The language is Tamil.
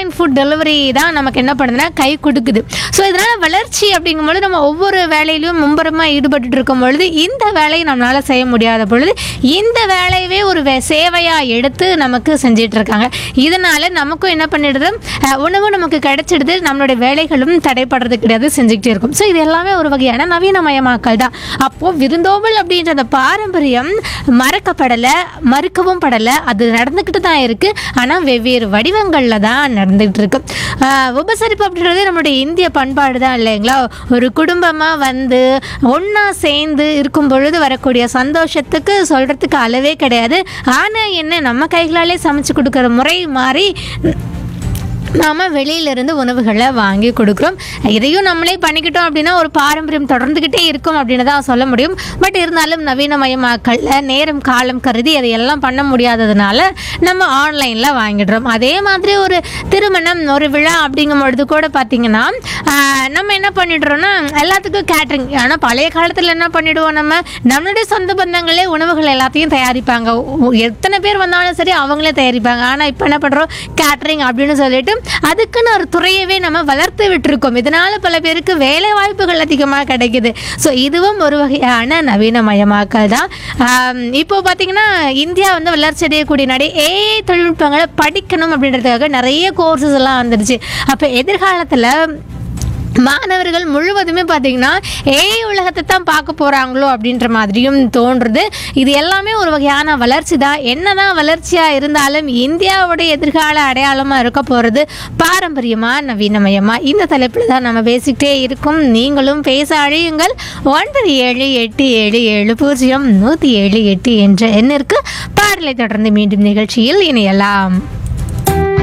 ஆன்லைன் ஃபுட் டெலிவரி தான் நமக்கு என்ன பண்ணுதுன்னா கை கொடுக்குது ஸோ இதனால் வளர்ச்சி அப்படிங்கும்பொழுது நம்ம ஒவ்வொரு வேலையிலும் மும்பரமாக ஈடுபட்டு இருக்கும் பொழுது இந்த வேலையை நம்மளால் செய்ய முடியாத பொழுது இந்த வேலையவே ஒரு வே சேவையாக எடுத்து நமக்கு செஞ்சிட்டு இருக்காங்க இதனால் நமக்கும் என்ன பண்ணிடுது அஹ், உணவு நமக்கு கிடைச்சிடுது நம்மளுடைய வேலைகளும் தடைப்படுறது கிடையாது செஞ்சுக்கிட்டே இருக்கும் ஸோ இது எல்லாமே ஒரு வகையான நவீனமயமாக்கல் தான் அப்போது விருந்தோம்பல் அப்படின்ற அந்த பாரம்பரியம் மறக்கப்படலை மறுக்கவும் படலை அது நடந்துக்கிட்டு தான் இருக்குது ஆனால் வெவ்வேறு வடிவங்களில் தான் நடந்துகிட்டு இருக்கு ஆஹ் உபசரிப்பு அப்படின்றது நம்மளுடைய இந்திய பண்பாடு தான் இல்லைங்களா ஒரு குடும்பமாக வந்து ஒன்றா சேர்ந்து இருக்கும் பொழுது வரக்கூடிய சந்தோஷத்துக்கு சொல்கிறதுக்கு அளவே கிடையாது ஆனால் என்ன நம்ம கைகளாலே சமைச்சு கொடுக்குற முறை மாறி நாம் வெளியிலிருந்து உணவுகளை வாங்கி கொடுக்குறோம் இதையும் நம்மளே பண்ணிக்கிட்டோம் அப்படின்னா ஒரு பாரம்பரியம் தொடர்ந்துக்கிட்டே இருக்கும் அப்படின்னு தான் சொல்ல முடியும் பட் இருந்தாலும் நவீனமயமாக்கல்ல நேரம் காலம் கருதி அதையெல்லாம் பண்ண முடியாததுனால நம்ம ஆன்லைனில் வாங்கிடுறோம் அதே மாதிரி ஒரு திருமணம் ஒரு விழா அப்படிங்கும் பொழுது கூட பார்த்தீங்கன்னா ஆஹ், நம்ம என்ன பண்ணிடுறோம்னா எல்லாத்துக்கும் கேட்ரிங் ஆனால் பழைய காலத்தில் என்ன பண்ணிடுவோம் நம்ம நம்மளுடைய சொந்த பந்தங்களே உணவுகள் எல்லாத்தையும் தயாரிப்பாங்க ஒ- எத்தனை பேர் வந்தாலும் சரி அவங்களே தயாரிப்பாங்க ஆனால் இப்போ என்ன பண்ணுறோம் கேட்ரிங் அப்படின்னு சொல்லிட்டு அதுக்குன்னு ஒரு துறையவே நம்ம வளர்த்து விட்டுருக்கோம் இதனால பல பேருக்கு வேலை வாய்ப்புகள் அதிகமாக கிடைக்குது ஸோ இதுவும் ஒரு வகையான நவீனமயமாக்கல் தான் ஆம், இப்போ பார்த்தீங்கன்னா இந்தியா வந்து வளர்ச்சி அடையக்கூடிய நடை ஏஐ தொழில்நுட்பங்களை படிக்கணும் அப்படின்றதுக்காக நிறைய கோர்சஸ் எல்லாம் வந்துருச்சு அப்போ எதிர்காலத்தில் மாணவர்கள் முழுவதுமே பார்த்தீங்கன்னா ஏஐ உலகத்தை தான் பார்க்க போகிறாங்களோ அப்படின்ற மாதிரியும் தோன்றுது இது எல்லாமே ஒரு வகையான வளர்ச்சி தான் என்னதான் வளர்ச்சியாக இருந்தாலும் இந்தியாவுடைய எதிர்கால அடையாளமாக இருக்க போகிறது பாரம்பரியமாக நவீனமயமாக இந்த தலைப்பில் தான் நம்ம பேசிக்கிட்டே இருக்கும் நீங்களும் பேச அழையுங்கள் ஒன்பது ஏழு எட்டு ஏழு ஏழு பூஜ்ஜியம் நூற்றி ஏழு எட்டு என்ற எண்ணிற்கு பாடலை தொடர்ந்து மீண்டும் நிகழ்ச்சியில் இணையலாம்